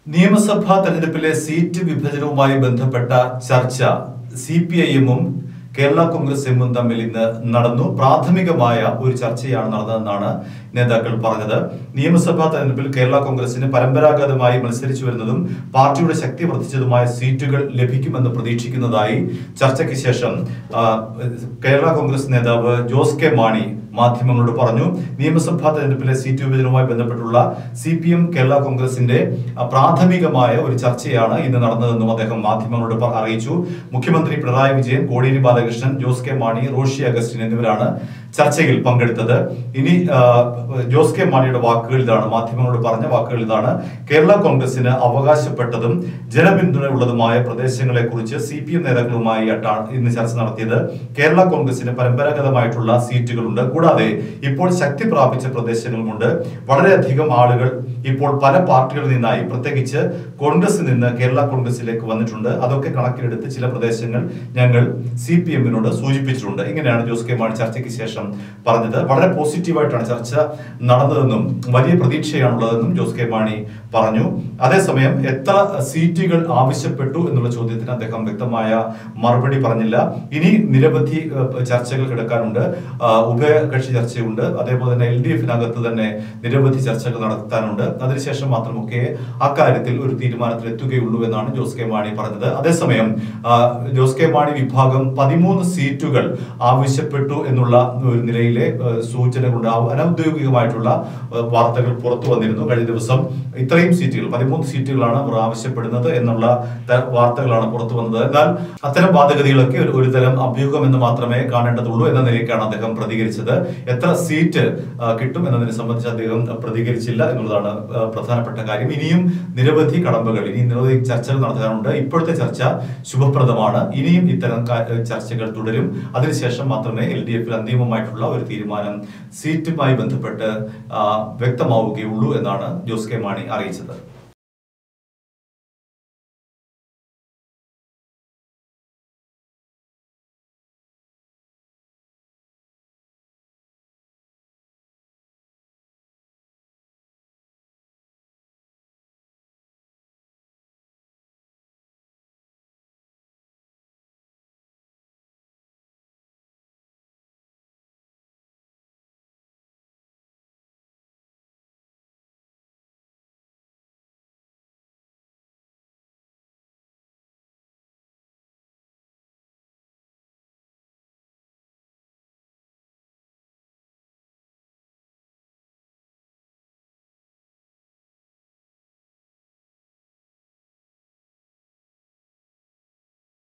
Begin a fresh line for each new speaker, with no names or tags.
നിയമസഭാ തെരഞ്ഞെടുപ്പിലെ സീറ്റ് വിഭജനവുമായി ബന്ധപ്പെട്ട ചർച്ച സി പി ഐ എമ്മും കേരള കോൺഗ്രസ് എമ്മും തമ്മിൽ ഇന്ന് നടന്നു പ്രാഥമികമായ ഒരു ചർച്ചയാണ് നടന്നതെന്നാണ് നേതാക്കൾ പറഞ്ഞത് നിയമസഭാ തെരഞ്ഞെടുപ്പിൽ കേരള കോൺഗ്രസിന് പരമ്പരാഗതമായി മത്സരിച്ചു വരുന്നതും പാർട്ടിയുടെ ശക്തി വർദ്ധിച്ചതുമായ സീറ്റുകൾ ലഭിക്കുമെന്ന് പ്രതീക്ഷിക്കുന്നതായി ചർച്ചയ്ക്ക് ശേഷം ആ, കേരള കോൺഗ്രസ് നേതാവ് ജോസ് കെ മാണി മാധ്യമങ്ങളോട് പറഞ്ഞു നിയമസഭാ തെരഞ്ഞെടുപ്പിലെ സീറ്റ് വിഭജനവുമായി ബന്ധപ്പെട്ടുള്ള സി പി എം കേരള കോൺഗ്രസിന്റെ ആ, പ്രാഥമികമായ ഒരു ചർച്ചയാണ് ഇന്ന് നടന്നതെന്നും അദ്ദേഹം മാധ്യമങ്ങളോട് പ- അറിയിച്ചു മുഖ്യമന്ത്രി പിണറായി വിജയൻ കോടിയേരി ബാലകൃഷ്ണൻ ജോസ് കെ മാണി റോഷി അഗസ്റ്റിൻ എന്നിവരാണ് ചർച്ചയിൽ പങ്കെടുത്തത് ഇനി ആ, ജോസ് കെ മാണിയുടെ വാക്കുകൾ ഇതാണ് മാധ്യമങ്ങളോട് പറഞ്ഞ വാക്കുകൾ ഇതാണ് കേരള കോൺഗ്രസിന് അവകാശപ്പെട്ടതും ജനപിന്തുണയുള്ളതുമായ പ്രദേശങ്ങളെ കുറിച്ച് സി പി എം നേതാക്കളുമായി ആയിട്ടാണ് ഇന്ന് ചർച്ച നടത്തിയത് കേരള കോൺഗ്രസിന് പരമ്പരാഗതമായിട്ടുള്ള സീറ്റുകളുണ്ട് കൂടാതെ ഇപ്പോൾ ശക്തി പ്രാപിച്ച പ്രദേശങ്ങളുമുണ്ട് വളരെയധികം ആളുകൾ ഇപ്പോൾ പല പാർട്ടികളിൽ നിന്നായി പ്രത്യേകിച്ച് കോൺഗ്രസിൽ നിന്ന് കേരള കോൺഗ്രസിലേക്ക് വന്നിട്ടുണ്ട് അതൊക്കെ കണക്കിലെടുത്ത് ചില പ്രദേശങ്ങൾ ഞങ്ങൾ സി പി എമ്മിനോട് സൂചിപ്പിച്ചിട്ടുണ്ട് ഇങ്ങനെയാണ് ജോസ് കെ മാണി ചർച്ചയ്ക്ക് ശേഷം പറഞ്ഞത് വളരെ പോസിറ്റീവായിട്ടാണ് ചർച്ച നടന്നതെന്നും വലിയ പ്രതീക്ഷയാണുള്ളതെന്നും ജോസ് കെ മാണി പറഞ്ഞു അതേസമയം എത്ര സീറ്റുകൾ ആവശ്യപ്പെട്ടു എന്നുള്ള ചോദ്യത്തിന് അദ്ദേഹം വ്യക്തമായ മറുപടി പറഞ്ഞില്ല ഇനി നിരവധി ഏഹ്, ചർച്ചകൾ കിടക്കാനുണ്ട് ആ, ഉഭയകക്ഷി ചർച്ചയുണ്ട് അതേപോലെ തന്നെ എൽ ഡി എഫിനകത്ത് തന്നെ നിരവധി ചർച്ചകൾ നടത്താനുണ്ട് അതിനുശേഷം മാത്രമൊക്കെ അക്കാര്യത്തിൽ ഒരു തീരുമാനത്തിൽ എത്തുകയുള്ളൂ എന്നാണ് ജോസ് കെ മാണി പറഞ്ഞത് അതേസമയം ആ, ജോസ് കെ മാണി വിഭാഗം പതിമൂന്ന് സീറ്റുകൾ ആവശ്യപ്പെട്ടു എന്നുള്ള ഒരു നിലയിലെ ഏഹ്, സൂചനകളുണ്ട് ആ- അനൗദ്യോഗികമായിട്ടുള്ള ഏഹ്, വാർത്തകൾ പുറത്തു വന്നിരുന്നു കഴിഞ്ഞ ദിവസം ഇത്രയും സീറ്റുകൾ പതിമൂന്ന് സീറ്റുകളാണ് അവർ ആവശ്യപ്പെടുന്നത് എന്നുള്ള ത- വാർത്തകളാണ് പുറത്തു വന്നത് എന്നാൽ അത്തരം വാദഗതികളൊക്കെ ഒരു ഒരു തരം അഭ്യൂഹം എന്ന് മാത്രമേ കാണേണ്ടതുള്ളൂ എന്ന നിലയ്ക്കാണ് അദ്ദേഹം പ്രതികരിച്ചത് എത്ര സീറ്റ് ആ, കിട്ടും എന്നതിനെ സംബന്ധിച്ച് അദ്ദേഹം പ്രതികരിച്ചില്ല എന്നുള്ളതാണ് ആ, പ്രധാനപ്പെട്ട കാര്യം ഇനിയും നിരവധി കടമ്പകൾ ഇനിയും നിരവധി ചർച്ചകൾ നടത്താനുണ്ട് ഇപ്പോഴത്തെ ചർച്ച ശുഭപ്രദമാണ് ഇനിയും ഇത്തരം കാ- ചർച്ചകൾ തുടരും അതിനുശേഷം മാത്രമേ എൽ ഡി എഫിൽ അന്തിമമായിട്ടുള്ള ഒരു തീരുമാനം സീറ്റുമായി ബന്ധപ്പെട്ട് ആ, വ്യക്തമാവുകയുള്ളൂ എന്നാണ് ജോസ് കെ മാണി അറിയിച്ചത്